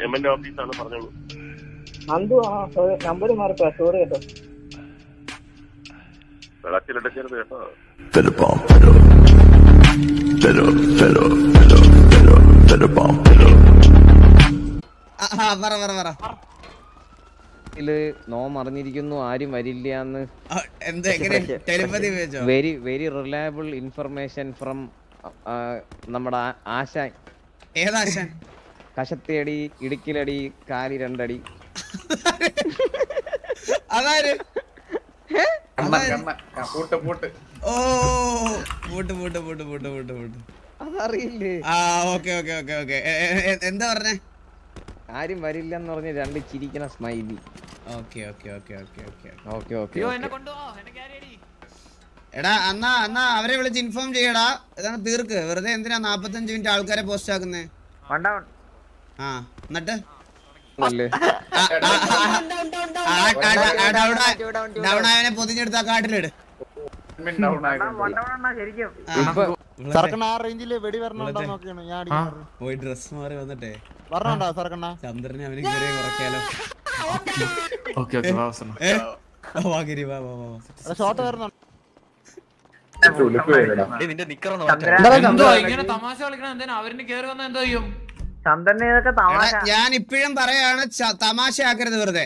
എമ്മിന്റെ ഓഫീസാണ് പറഞ്ഞോളൂ അന്തു ആ നമ്പർ മാറിപ്പോ സോറി കേട്ടോ വെള്ളത്തിലെടുക്കരുത് കേട്ടോ Fiddle bomb fiddle. Fiddle, fiddle, fiddle, fiddle, fiddle bomb fiddle. ആ, ആ, പറ പറ പറ ഇതില് നോം അറിഞ്ഞിരിക്കുന്നു ആരും വരില്ല എന്ന് ആ, എന്താ എങ്ങനെ ടെലിപ്പതി ഉപയോഗിച്ചോ very very reliable information from നമ്മുടെ ആ- ആശാൻ ഏതാശാൻ കശത്തിയടി ഇടുക്കിലടി കാലി രണ്ടടി അതാര് പൂട്ട് പൂട്ട് ഓ പൂട്ട് പൂട്ട് പൂട്ട് പൂട്ട് പൂട്ട് പൂട്ട് അതറിയില്ലേ ആ ഓക്കെ ഓക്കെ ഓക്കെ ഓക്കെ എന്താ പറഞ്ഞേ ആരും വരില്ല എന്ന് പറഞ്ഞ് രണ്ട് ചിരിക്കണ smiley okay okay okay okay okay okay okay എടാ എന്നാ എന്നാ അവരെ വിളിച്ച് ഇൻഫോം ചെയ്യടാ ഇതാണ് തീർക്ക് വെറുതെ എന്തിനാ നാപ്പത്തഞ്ച് മിനിറ്റ് ആൾക്കാരെ പോസ്റ്റ് ആക്കുന്നേ ആ എന്നിട്ട് അല്ലേ ഡൗൺ ആയവനെ പൊതിഞ്ഞെടുത്ത് ആ കാട്ടിലിട് ഇപ്പൊ സർക്കണ്ണ ആ റേഞ്ചില് വെടി വരണുണ്ടോ നോക്കിയാണ് ഞാൻ അടിക്കാറ് പോയി ഡ്രസ് മാറി വന്നിട്ടേ വരണുണ്ടോ സർക്കണ്ണ ചന്ദ്രനെ അവന് കയറി കുറയ്ക്കാലോ ഏ? ഓ, വാ ഗിരി, വാ, വാ, വാ, വാ. ഷോട്ട് വരുന്നുണ്ട് എന്തോ ഇങ്ങനെ തമാശ കളിക്കണ എന്തിനാ അവരിന് കേറി വന്ന എന്തോ ചെയ്യും ചന്ദ്രനെ ഇതൊക്കെ തമാശ എടാ, ഞാൻ ഇപ്പോഴും പറയാണ് ച- തമാശയാക്കരുത് വെറുതെ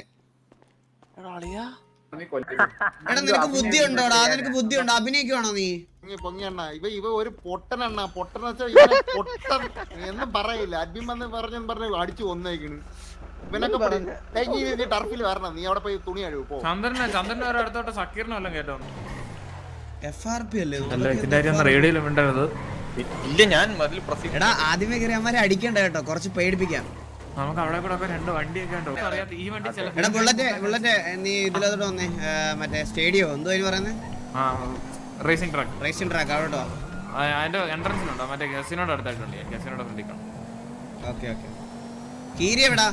എടാ നിനക്ക് ബുദ്ധി ഉണ്ടോടാ നിനക്ക് ബുദ്ധി ഉണ്ടോ അഭിനയിക്കുവാണോ നീ പൊങ്ങി പൊങ്ങിയണ്ണ ഇവ ഇവ ഒരു പൊട്ടനെണ്ണ പൊട്ടൻ വെച്ചാൽ ഇവനെ പൊട്ടൻ എന്നും പറയില്ല അഡ്മിൻ വന്ന് പറഞ്ഞു പറഞ്ഞ് അടിച്ചു കൊന്നേക്കണ് ഇവനൊക്കെ പറയും, "ഏയ് നീ നീ ടർഫിൽ വരണം നീ അവിടെ പോയി തുണി കഴുകും പോ ചന്ദ്രനെ ചന്ദ്രന്റെ ഒരു അടുത്തോട്ട് സക്കീറിനും എല്ലാം കേട്ടോ എഫ് ആർ പി അല്ലേ അല്ല ഇതിന്റെ കാര്യം റേഡിയോയിൽ മിണ്ടരുത് എടാ ആദ്യമേ കയറി അമ്മമാരെ അടിക്കണ്ട കേട്ടോ കുറച്ച് പേടിപ്പിക്കാം നമുക്ക് അവിടെ കൂടെ ഒക്കെ രണ്ട് വണ്ടിയൊക്കെ ഉണ്ടോ അറിയാത്ത ഈ വണ്ടി ചില എടാ ബുള്ളറ്റ് ബുള്ളറ്റ് നീ ഇതിലോട്ട് വന്നേ ആ, മറ്റേ സ്റ്റേഡിയോ എന്തോ അതിന് പറയുന്നത് ആ റേസിംഗ് ട്രാക്ക് റേസിംഗ് ട്രാക്ക് അവിടെ അതിന്റെ എൻട്രൻസിലുണ്ടോ മറ്റേ ഗസിനോട് അടുത്തായിട്ടുണ്ട് ഗസിനോട് ഫ്രണ്ടിൽ കാണും ഓക്കെ ഓക്കെ കീരി എവിടാ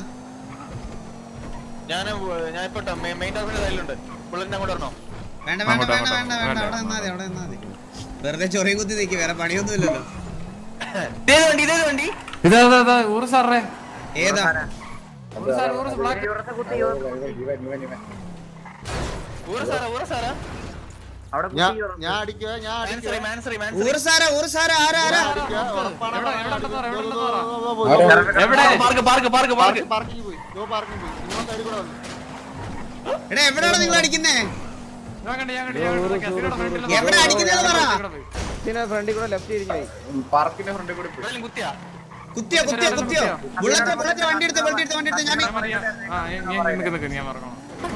ഞാൻ ഞാൻ ഇപ്പൊ മെയിൻ ടർമിന്റെ സൈഡിലുണ്ട് ബുള്ളറ്റിനെ അങ്ങോട്ട് വരണോ വേണ്ട വേണ്ട അങ്ങോട്ട്, വേണ്ട അങ്ങോട്ട്, വേണ്ട വേണ്ട വേണ്ട. അവിടെ നിന്നാ മതി അവിടെ നിന്നാ മതി വെറുതെ ചൊറിയും കുത്തി നിൽക്കി വേറെ പണിയൊന്നും ഇല്ലല്ലോ ഇതേത് വണ്ടി ഇതേത് വണ്ടി ഇതാ ഇതാ ഇതാ ഊറ് സാറേ ഏതാ ഊറ് സാർ ഊറ് ബ്ലാക്ക് ഇവിടുത്തെ കുത്തി ഊര സാറാ ഊര സാറാ അവിടെ ഞാൻ കുത്തി ഞാൻ അടിക്കുക ഞാൻ അടിക്കുക മാൻസറി മാൻസറി ഊറ് സാറാ ഊറ് സാറാ ആരാ ആരാ അടിക്കുക ഉറപ്പാണ് എവിടെ- എവിടെ ഉണ്ടെന്ന് പറ, എവിടെ ഉണ്ടെന്ന് പറ. പോ, പോ, പോ, പോ, പോ. എവിടെ പാർക്ക് പാർക്ക് പാർക്ക് പാർക്ക് പാർക്കിൽ പോയി നോ പാർക്കിൽ പോയി നിങ്ങൾ സൈഡിൽ കൂടെ വന്നു എടാ എവിടെയാണ് നിങ്ങൾ അടിക്കുന്നേ ഞാൻ കണ്ടു ഞാൻ കണ്ടു ഞാൻ കണ്ടു ഗസിനോട് ഫ്രണ്ടിൽ എവിടെ അടിക്കുന്നതെന്ന് പറ ഫ്രണ്ടിൽ കൂടെ ലെഫ്റ്റ് തിരിഞ്ഞു പോയി പാർക്കിന്റെ ഫ്രണ്ടിൽ കൂടി പോയി കുത്തിയാ കുത്തിയോ കുത്തിയോ കുത്തിയോ ബുള്ളറ്റ് ബുള്ളറ്റ് വണ്ടി എടുത്ത് വണ്ടി എടുത്ത് വണ്ടി എടുത്ത് ഞാൻ ഞാൻ പറയാം ആ ഞാൻ നിൽക്ക് നിൽക്ക് ഞാൻ മറക്കണം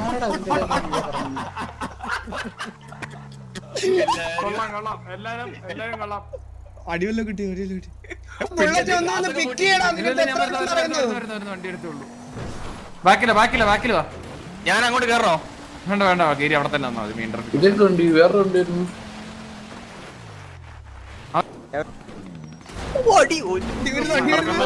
കൊള്ളാം കൊള്ളാം എല്ലാരും എല്ലാരും കൊള്ളാം അടിവല്ലോ കിട്ടി അടിവല്ലോ കിട്ടി ബുള്ളറ്റ് ഒന്ന് വന്ന് പിക്ക് ചെയ്യടാ ഇല്ല, നിങ്ങൾ ഇല്ല, ഞാൻ എത്ര വരുന്നു, പേര് വരുന്നു, പറയുന്നു വരുന്നു, വരുന്നു, വണ്ടി എടുത്തോളൂ ബാക്കില ബാക്കില ബാക്കില വാ ഞാൻ അങ്ങോട്ട് കയറോ വേണ്ട വേണ്ട ഗിരി അവിടെ തന്നെ വന്നാൽ മതി മെയിൻ ട്രഫിക് ഇതിന്റെ വണ്ടി വേറെ ഉണ്ടായിരുന്നു ഇവര് വണ്ടി വരുന്നു.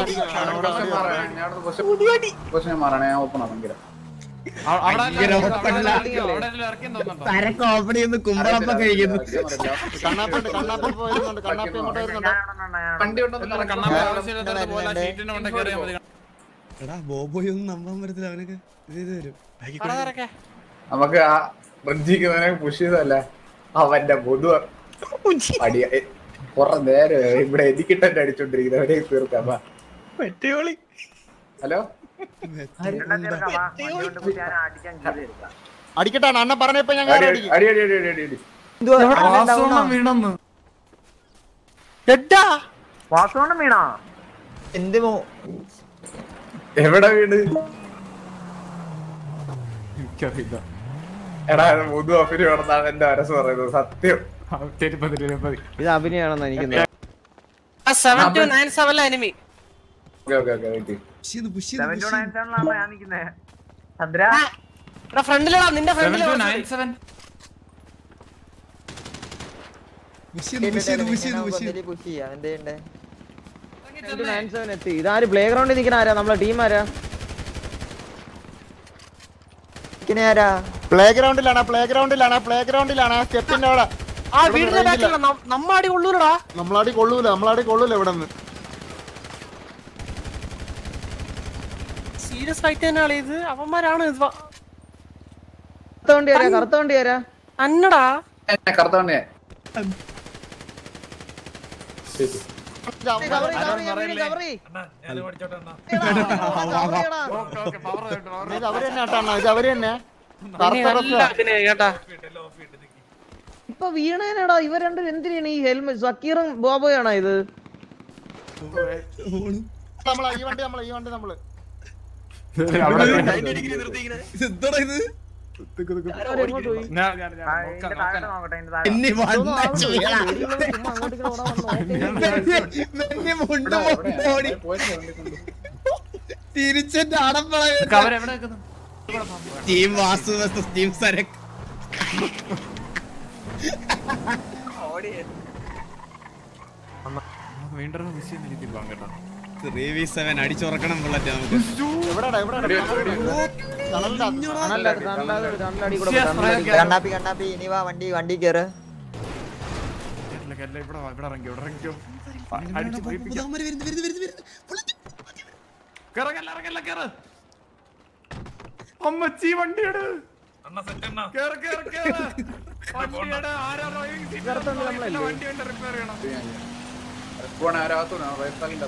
മാറണേ ഞാൻ ഓപ്പൺ ആണെങ്കിൽ അവിടെ ഭയങ്കര ഓപ്പണില്ല. അവിടെ ഇറക്കിയെന്ന് തോന്നുന്നുണ്ടോ തരക്ക് ഓപ്പൺ ചെയ്യുന്നു കുമ്പളപ്പം കഴിക്കുന്നു കണ്ണാപ്പി ഉണ്ട് കണ്ണാപ്പി ഇപ്പൊ വരുന്നുണ്ട് കണ്ണാപ്പി അങ്ങോട്ട് വരുന്നുണ്ട് വണ്ടി ഉണ്ടെന്ന് കണ്ണാപ്പി ആവശ്യമില്ലാത്ത പോലെ ഷീറ്റിന്റെ കൊണ്ടൊക്കെ അറിയാൻ മതി എടാ ബോബോയ് ഒന്നും നമ്പാൻ പറ്റത്തില്ല അവനൊക്കെ ഇത് ഇത് വരും നമുക്ക് ആ ബ്രിഡ്ജിക്ക് പുഷ് ചെയ്തല്ല അവന്റെ മുതു അടിയ കൊറേ നേരം ഇവിടെ എനിക്കിട്ടെ അടിച്ചോണ്ടിരിക്കുന്നവരെ തീർക്കാം വാ. ഹലോ അടിക്കാൻ കീഴിലെടുക്കാം അടിക്കട്ടെ അണ്ണൻ പറഞ്ഞപ്പോ ഞാൻ അടി കയറി അടി അടിക്കും അടി അടി അടി അടി വാസവണ്ണം വീണെന്ന് വാസുകൊണ്ട് വീണോ എവിടെ വീട് എനിക്കറിയില്ല എടാ ഇത് മുതു അഫിന് വേണമെന്നാണ് എന്റെ മനസ്സ് പറയുന്നത് സത്യം തിരുപ്പതി തിരുപ്പതി ഇത് അഭിനയാണെന്ന് എനിക്ക് തോന്നുന്നു. Seven two nine okay okay okay wait push ചെയ്യുന്നു, push ചെയ്യുന്നു, സെവൻ push ടു ചെയ്യുന്നു. നയൻ സെവനിലാണോ ഞാൻ നിൽക്കുന്നത് Chandra seven two nine seven push ചെയ്യുന്നു, push ചെയ്യുന്നു, push ചെയ്യുന്നു, push ചെയ്യുന്നു. Two nine seven എത്തി ഇതാര് പ്ലേ ഗ്രൗണ്ടിൽ നിൽക്കുന്ന ആരാ നമ്മളെ ടീം ആരാ പ്ലേ ഗ്രൗണ്ടിലാണ് പ്ലേ ഗ്രൗണ്ടിലാണ് പ്ലേ ഗ്രൗണ്ടിലാണ് സ്റ്റെപ്പിന്റെ അവിടെ നമ്മളാടി കൊള്ളൂല നമ്മളാടി കൊള്ളൂല ഇവിടെ നിന്ന് സീരിയസ് ആയിട്ട് തന്നെ ആളിയത് അവന്മാരാണ് ഇത് വ- കറുത്ത വണ്ടി ആരാ കറുത്ത വണ്ടി ആരാ അന്നടാ എന്നെ കറുത്ത വണ്ടിയാ ശരി കവറി, കവറി, എമ്മിന് കവറി. ഇത് അവര് തന്നെ കേട്ടോ അണ്ണാ, ഇത് അവര് തന്നെ പിന്നെ അല്ല അതിന് കേട്ടാ ഇപ്പൊ വീണേനാടാ ഇവർ രണ്ടും എന്തിനാണ് ഈ ഹെൽമെറ്റ് സക്കീറും ബോബോയാണോ ഇത് നമ്മളാ ഈ വണ്ടി നമ്മള് ഈ വണ്ടി നമ്മള് ഇതെന്താടാ ഇത് അവരെങ്ങോട്ട് പോയി എന്നെ വണ്ണച്ചു വീഴാ. ചുമ്മാ അങ്ങോട്ട് ഇങ്ങോട്ട് ഓടാൻ വന്നു. മെന്നെ മുണ്ട് ഓടി തിരിച്ചെന്റെ അടപ്പള അവരെവിടെ നിൽക്കുന്നു ടീം വാസു versus ടീം സരക് വീണ്ടും വിഷയം എനിക്ക് പോകാൻ കേട്ടോ ത്രീ വി സെവൻ അടിച്ചുറക്കണം ബുള്ളറ്റ് നമുക്ക് എവിടെടാ എവിടെടാ തണലിന്റെ അകത്ത്, തണലിന്റെ അകത്ത്. രണ്ടാമത് രണ്ടടി കൂടെ പോയി, രണ്ടടി. കണ്ണാപ്പി കണ്ണാപ്പി ഇനി വാ വണ്ടി വണ്ടി കേറ് കേരള കേരള ഇവിടെ വാ, ഇവിടെ ഇറങ്ങിയോ ഇവിടെ ഇറങ്ങിയോ അടിച്ച് പോയിപ്പിക്കാം പുതാമര വരുന്നു വരുന്നു വരുന്നു വരുന്നു ബുള്ളറ്റ്. കേറല്ല ഇറങ്ങല്ല കേറ് അമ്മച്ചി വണ്ടിയെട് കേറ് കേറ് കേറ് വണ്ടിയെട് ആരാ ഡ്രൈവിംഗ് സീറ്റ് വണ്ടി വേണ്ട റിപ്പയർ ചെയ്യണം പോണ ആരാകത്തോ റേസാക്കിന്റെ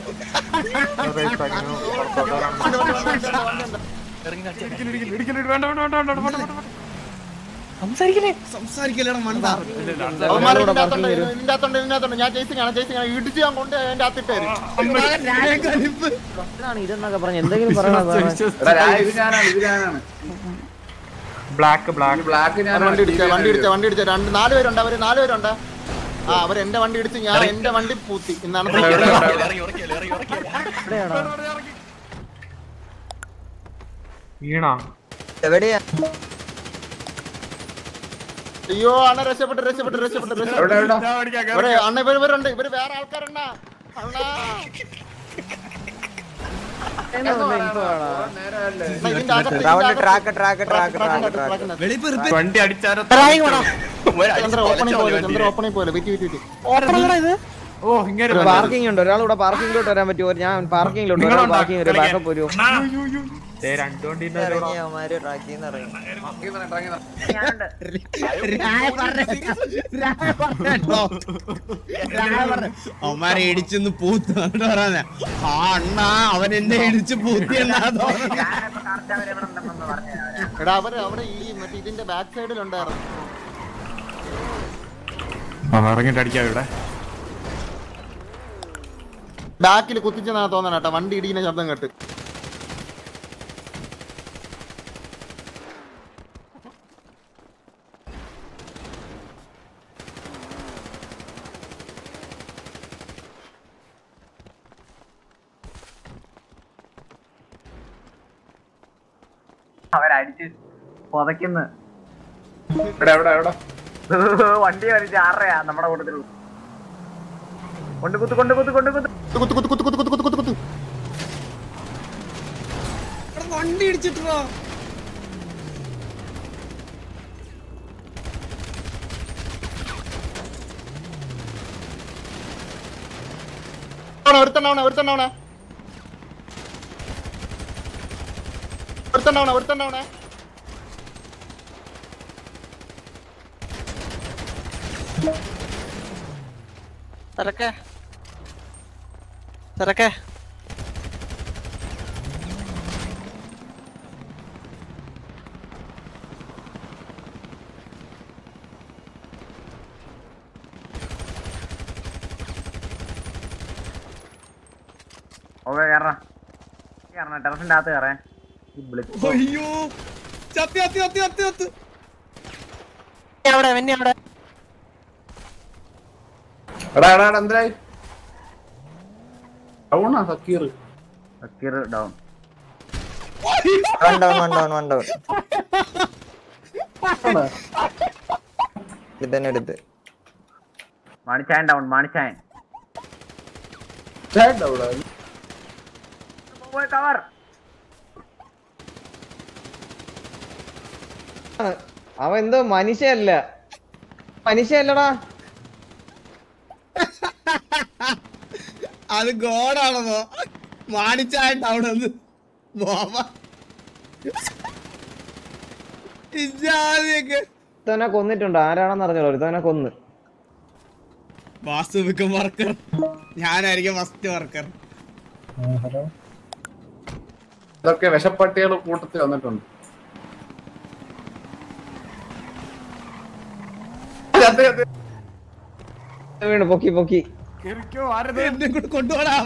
ഇടിക്കല്, ഇടിക്കല്, ഇടിക്കല്, വേണ്ട വേണ്ട വേണ്ട വേണ്ട വേണ്ട വേണ്ട വേണ്ട സംസാരിക്കലേ സംസാരിക്കല്ലേടാ മണ്ട അവന്മാര് ഇതിന്റെ അകത്തുണ്ട്, ഇതിന്റെ അകത്തുണ്ട്, ഇതിന്റെ അകത്തുണ്ട്. ഞാൻ ചേസിങ് ആണ് ചേസിങ് ആണ് ഇടിച്ച് ഞാൻ കൊണ്ട് അതിന്റെ അകത്തിട്ട് തരും ന്യായക്കലിപ്പ് ഇതാണ് ഇതെന്നൊക്കെ പറഞ്ഞു എന്തെങ്കിലും പറയണ ഇത് ഞാനാണ് ഇത് ഞാനാണ് ബ്ലാക്ക് ബ്ലാക്ക് ബ്ലാക്ക് ഞാൻ വണ്ടി ഇടിച്ച വണ്ടി ഇടിച്ച വണ്ടി ഇടിച്ച രണ്ട് നാല് പേരുണ്ട് അവര് നാല് പേരുണ്ട് ആ അവർ എന്റെ വണ്ടി ഇടിച്ച് ഞാൻ എന്റെ വണ്ടി പൂത്തി എന്നാണ് വീണാ എവിടെയാ അയ്യോ അണ്ണ രക്ഷപ്പെട്ട് രക്ഷപ്പെട്ട് രക്ഷപ്പെട്ട് രക്ഷപ്പെട്ട് എവിടെ എവിടെ ഞാൻ ഓടിക്കാം ഇവര് അണ്ണ ഇവര് ഇവരുണ്ട് ഇവര് വേറെ ആൾക്കാരണ്ണ അണ്ണാ നേരമല്ലേ അണ്ണാ, ഇതിന്റെ അകത്ത് ഇതിന്റെ റൗണ്ട് അകത്ത് ട്രാക്ക് ട്രാക്ക് ട്രാക്ക് ട്രാക്കിന്റെ ട്രാക്ക് അകത്ത്, ട്രാക്ക് ട്രാക്കിന്റെ അകത്ത്. വെളിപ്പ് റിപ്പയർ വണ്ടി അടിച്ചാലോ ചന്ദ്ര ഓപ്പണിംഗ് പോലെ ചന്ദ്ര ഓപ്പണിംഗ് പോലെ വെറ്റി വെറ്റി വെറ്റി ഓപ്പണല്ലടാ ഇത് ഓ ഇങ്ങനെ പാർക്കിംഗ് ഉണ്ട് ഒരാൾ ഇവിടെ പാർക്കിംഗിലോട്ട് വരാൻ പറ്റുമോ ഞാൻ പാർക്കിംഗിലോട്ട് ഒരാൾ നിങ്ങളുണ്ടോ? പാർക്കിംഗ് ഒരു ബാക്കപ്പ് വരുമോ രണ്ടു വണ്ടി ഇറങ്ങി അവന്മാര് ട്രാക്കിന്ന് ഇറങ്ങി അവന്മാരെ ഇടിച്ചെന്ന് പൂത്ത് എന്നിട്ട് പറയാ ആ അണ്ണാ അവൻ എന്നെ ഇടിച്ച് പൂത്തി എന്നാ തോന്നുന്നത് എടാ അവര് അവിടെ ഈ മറ്റേ ഇതിന്റെ ബാക്ക് സൈഡിലുണ്ടായിരുന്നു ഇറങ്ങിട്ട് അടിക്കാം ഇവിടെ ബാക്കിൽ കുത്തിച്ചെന്നാ തോന്നണ കേട്ടോ വണ്ടി ഇടിക്കുന്ന ശബ്ദം കേട്ട് അവരടിച്ച് പുതയ്ക്കുന്നു എവിടെ എവിടെ എവിടെ വണ്ടി വലിച്ച് ആറരയാ നമ്മുടെ കൂട്ടത്തിലുള്ള കൊണ്ട് കുത്ത് കൊണ്ട് കുത്ത് കൊണ്ട് കുത്ത് കുത്ത് കുത്ത് കുത്ത് കുത്ത് കുത്ത് കുത്ത് കുത്ത് കുത്ത് എടാ, വണ്ടി ഇടിച്ചിട്ടോ ഒരുത്തണ്ണാവണ ഒരുത്തണ്ണാവണ ഒരുത്തണ്ണാവണ ഒരുത്തണ്ണാവണ തിരക്കേ തിരക്കേ ഓക്കെ കയറണം കയറണം ടെറസിന്റെ അകത്ത് കയറേ അയ്യോ ചത്തി ചത്തി ചത്തി ചത്തി ചത്തി അവിടെ വെന്നെ അവിടെ എടാ എടാ എടാ എന്തായി ഡൗണാ Zakir Zakir down one down one down one down ഇതന്നെ എടുത്ത് മാണിച്ചായൻ ഡൗൺ മാണിച്ചായൻ കവർ അവൻ എന്തോ മനുഷ്യല്ല മനുഷ്യല്ലടാ അത് ഗോഡാണെന്നോ മാണിച്ചായിട്ടാവണെന്ന് ബോബ ഇജാതിയൊക്കെ ഒരുത്തനെ കൊന്നിട്ടുണ്ട് ആരാണെന്ന് അറിഞ്ഞോളൂ ഒരുത്തനെ കൊന്ന് വാസ്തുവിക്കും വർക്കർ ഞാനായിരിക്കും ഫസ്റ്റ് വർക്കർ ഇതൊക്കെ വിഷപ്പട്ടികൾ കൂട്ടത്തിൽ വന്നിട്ടുണ്ട് അതെ, അതെ. വീണ് പൊക്കി പൊക്കി എന്നെ കൂടെ കൊണ്ടുപോടാ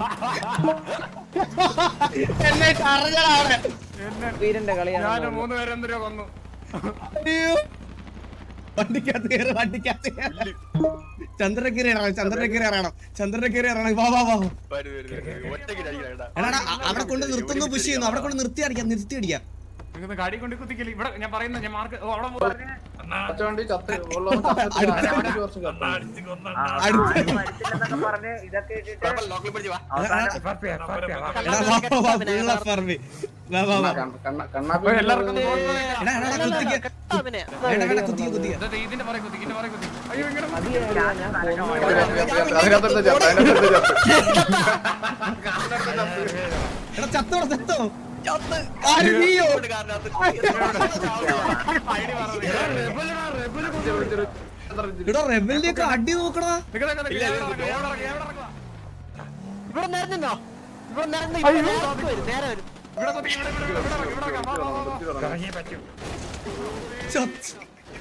എന്നെ അറിഞ്ഞടാ അവിടെ വീരന്റെ കളിയാണ് ഞാൻ മൂന്ന് പേരെ എന്തിനോ കൊന്നു അയ്യോ. വണ്ടിക്കകത്ത് കയറി വണ്ടിക്കകത്ത് കയറി ചന്ദ്രനക്കീറി ഇറങ്ങണം ചന്ദ്രനക്കീറി ഇറങ്ങണം ചന്ദ്രനക്കീറി ഇറങ്ങണം വാ വാ വാ എടാ, എടാ, അ- അവിടെ കൊണ്ട് നിർത്തുന്നു പുഷ് ചെയ്യുന്നു അവിടെ കൊണ്ട് നിർത്തി അടിക്കാം നിർത്തി അടിക്കാം നിങ്ങൾക്ക് ഗാഡി കൊണ്ട് കുത്തിക്കല് ഇവിടെ ഞാൻ പറയുന്ന ഞാൻ മാർക്ക് ഓ, അവിടെ പോ. അണ്ണാ, ചത്തോണ്ടി ചത്ത് ഉള്ളവൻ ചത്തിട്ട് അഞ്ച് വർഷം അണ്ണാ ചത്തു. അടിച്ച് കൊന്ന ആ, അടുത്ത- ആരും മരിച്ചില്ലെന്നൊക്കെ പറഞ്ഞ് ഇതൊക്കെ ഇട്ടിട്ട് അവസാനം ഫാപ്പിയാ, ഫാപ്പിയാ, വാ. എടാ വാ വാ വാ full of army. വാ വാ വാ കണ്ണ- കണ്ണ- കണ്ണാപ്പി ഓ, എല്ലാവർക്കും ഒന്ന് ഫോൺ ചെയ്യ്. എടാ എടാ എടാ, കുത്തിക്ക് അവനെ എടാ എടാ കുത്തിക്ക് കുത്തിക്ക് ഇതാ, ഇതിന്റെ പുറകെ കുത്തി ഇതിന്റെ പുറകെ കുത്തി അയ്യോ ഇങ്ങനെ കുത്തി. അതിനകത്തൊരു ചത്ത് അതിനകത്തൊരു ചത്ത് എടാ ചത്തോടാ ചത്തോ ആര് നീയോ എടാ റെബലിന്റെ ഒക്കെ അടി നോക്കടാ നിക്ക്, നിക്ക്, നിക്ക്, എവിടെ ഇറങ്ങുക, എവിടെ ഇറങ്ങുക, എവിടെ ഇറങ്ങുക? ഇവിടെ നിറഞ്ഞോ ഇവിടെ നിറഞ്ഞു ഇവിടെ നേരെ വരും നേരെ വരും ഇവിടെ കുത്തി, ഇവിടെ, ഇവിടെ, ഇവിടെ, ഇവിടെ ഇറങ്ങുക, ഇവിടെ ഇറങ്ങുക. വാ, വാ, വാ, വാ. ഇറങ്ങിയേ പറ്റൂ. ചത്ത്.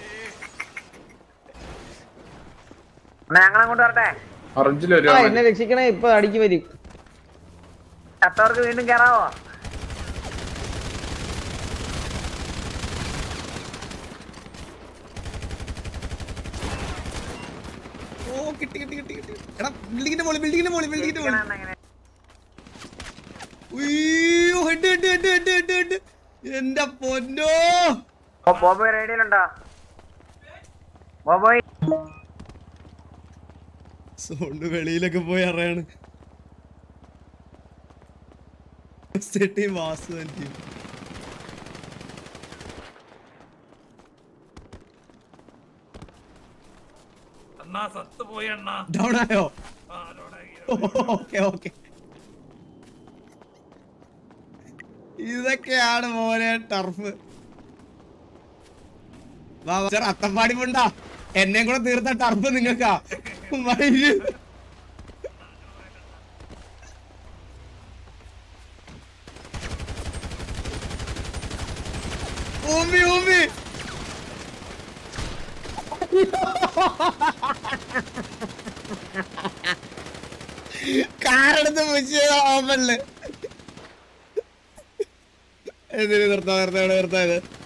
എന്നാ ഞങ്ങളങ്ങോട്ട് വരട്ടെ ഒറിജിനൽ ആ, ഒരു എന്നെ രക്ഷിക്കണേ ഇപ്പൊ അടിക്ക് വരും ചത്തവർക്ക് വീണ്ടും കേറാവോ ഓ കിട്ടി കിട്ടി കിട്ടി കിട്ടി എടാ ബിൽഡിങ്ങിന്റെ മോളി ബിൽഡിങ്ങിന്റെ മോളി ബിൽഡിങ്ങിന്റെ മോളി എങ്ങനെ ഉയ്യോ head head head head head head എന്റെ പൊന്നോ ഓ, ബോബോയ് റേഡിയോയിലുണ്ടോ ബോബോയ് സോണ്ട് വെളിയിലൊക്കെ പോയി അറിയാണ് സെട്ടി വാസു എനിക്ക് അണ്ണാ സത്ത് പോയി അണ്ണാ ഡൗൺ ആയോ ആ, ലോഡായി. ഓക്കെ ഓക്കെ ഇതൊക്കെയാണ് മോനെ ടർഫ് വാ വാ. ചെറ അത്തപ്പാടി പോണ്ടാ എന്നെ കൂടെ തീർത്ത ടർഫ് നിങ്ങൾക്കാ മയില്. ഊമ്പി ഊമ്പി കാറെടുത്ത് മുച്ചിയത് ഓപ്പണില് എന്തിനു നിർത്താ നിർത്താ നിർത്താ ഇത്